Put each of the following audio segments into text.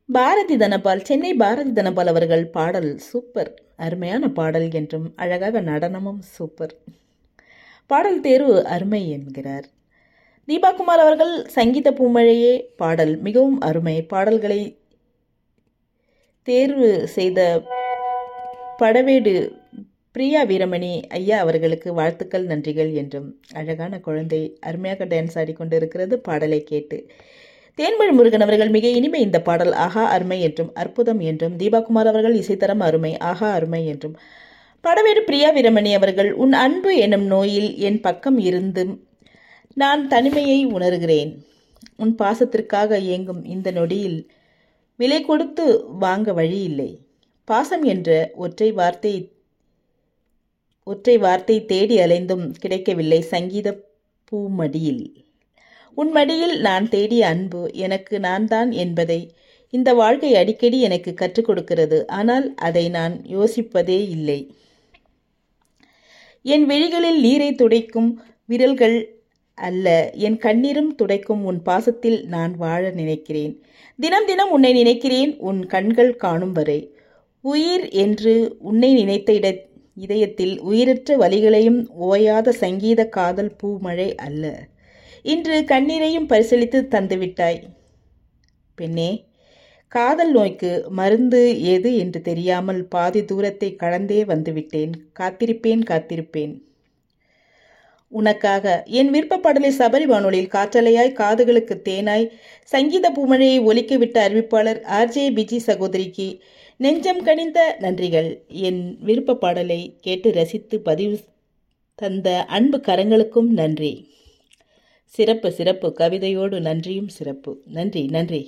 பாரதி தனபால் சென்னை பாரதி தனபால் அவர்கள் பாடல் சூப்பர் அருமையான பாடல் என்றும் அழகாக நடனமும் சூப்பர் பாடல் தேர்வு அருமை என்கிறார் தீபாகுமார் அவர்கள் சங்கீத பூமழையே பாடல் மிகவும் அருமை பாடல்களை தேர்வு செய்த படவேடு பிரியா வீரமணி ஐயா அவர்களுக்கு வாழ்த்துக்கள் நன்றிகள் என்றும் அழகான குழந்தை அருமையாக டான்ஸ் ஆடிக்கொண்டு இருக்கிறது பாடலை கேட்டு தேன்மொழி முருகன் அவர்கள் மிக இனிமை இந்த பாடல் ஆஹா அருமை என்றும் அற்புதம் என்றும் தீபாகுமார் அவர்கள் இசைத்தரம் அருமை ஆஹா அருமை என்றும் படவேடு பிரியா வீரமணி அவர்கள் உன் அன்பு எனும் நோயில் என் பக்கம் இருந்தும் நான் தனிமையை உணர்கிறேன் உன் பாசத்திற்காக இயங்கும் இந்த நொடியில் விலை கொடுத்து வாங்க வழி இல்லை பாசம் என்ற ஒற்றை வார்த்தை ஒற்றை வார்த்தை தேடி அலைந்தும் கிடைக்கவில்லை சங்கீத பூமடியில் உன் மடியில் நான் தேடிய அன்பு எனக்கு நான் தான் என்பதை இந்த வாழ்க்கை அடிக்கடி எனக்கு கற்றுக் கொடுக்கிறது ஆனால் அதை நான் யோசிப்பதே இல்லை என் விழிகளில் நீரை துடைக்கும் விரல்கள் அல்ல என் கண்ணீரும் துடைக்கும் உன் பாசத்தில் நான் வாழ நினைக்கிறேன் தினம் தினம் உன்னை நினைக்கிறேன் உன் கண்கள் காணும் வரை உயிர் என்று உன்னை நினைத்த இட இதயத்தில் உயிரற்ற வழிகளையும் ஓயாத சங்கீத காதல் பூமழை அல்ல இன்று கண்ணீரையும் பரிசீலித்து தந்துவிட்டாய் பெண்ணே காதல் நோய்க்கு மருந்து எது என்று தெரியாமல் பாதி தூரத்தை கடந்தே வந்துவிட்டேன் காத்திருப்பேன் காத்திருப்பேன் உனக்காக என் விருப்பப்பாடலை சபரி வானொலியில் காற்றலையாய் காதுகளுக்கு தேனாய் சங்கீத பூமழையை ஒலிக்கவிட்ட அறிவிப்பாளர் ஆர்ஜே பிஜி சகோதரிக்கு நெஞ்சம் கனிந்த நன்றிகள் என் விருப்ப பாடலை கேட்டு ரசித்து பதிவு தந்த அன்பு கரங்களுக்கும் நன்றி சிறப்பு சிறப்பு கவிதையோடு நன்றியும் சிறப்பு நன்றி நன்றி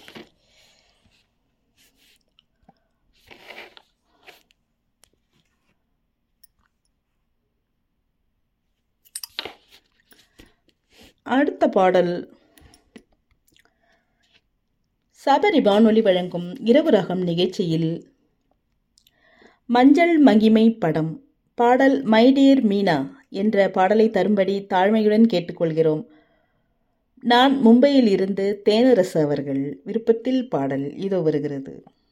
அடுத்த பாடல் சபரி வானொலி வழங்கும் இரவு ரகம் நிகழ்ச்சியில் மஞ்சள் மகிமை படம் பாடல் மைடியர் மீனா என்ற பாடலை தரும்படி தாழ்மையுடன் கேட்டுக்கொள்கிறோம் நான் மும்பையில் இருந்து தேனரசு அவர்கள் விருப்பத்தில் பாடல் இதோ வருகிறது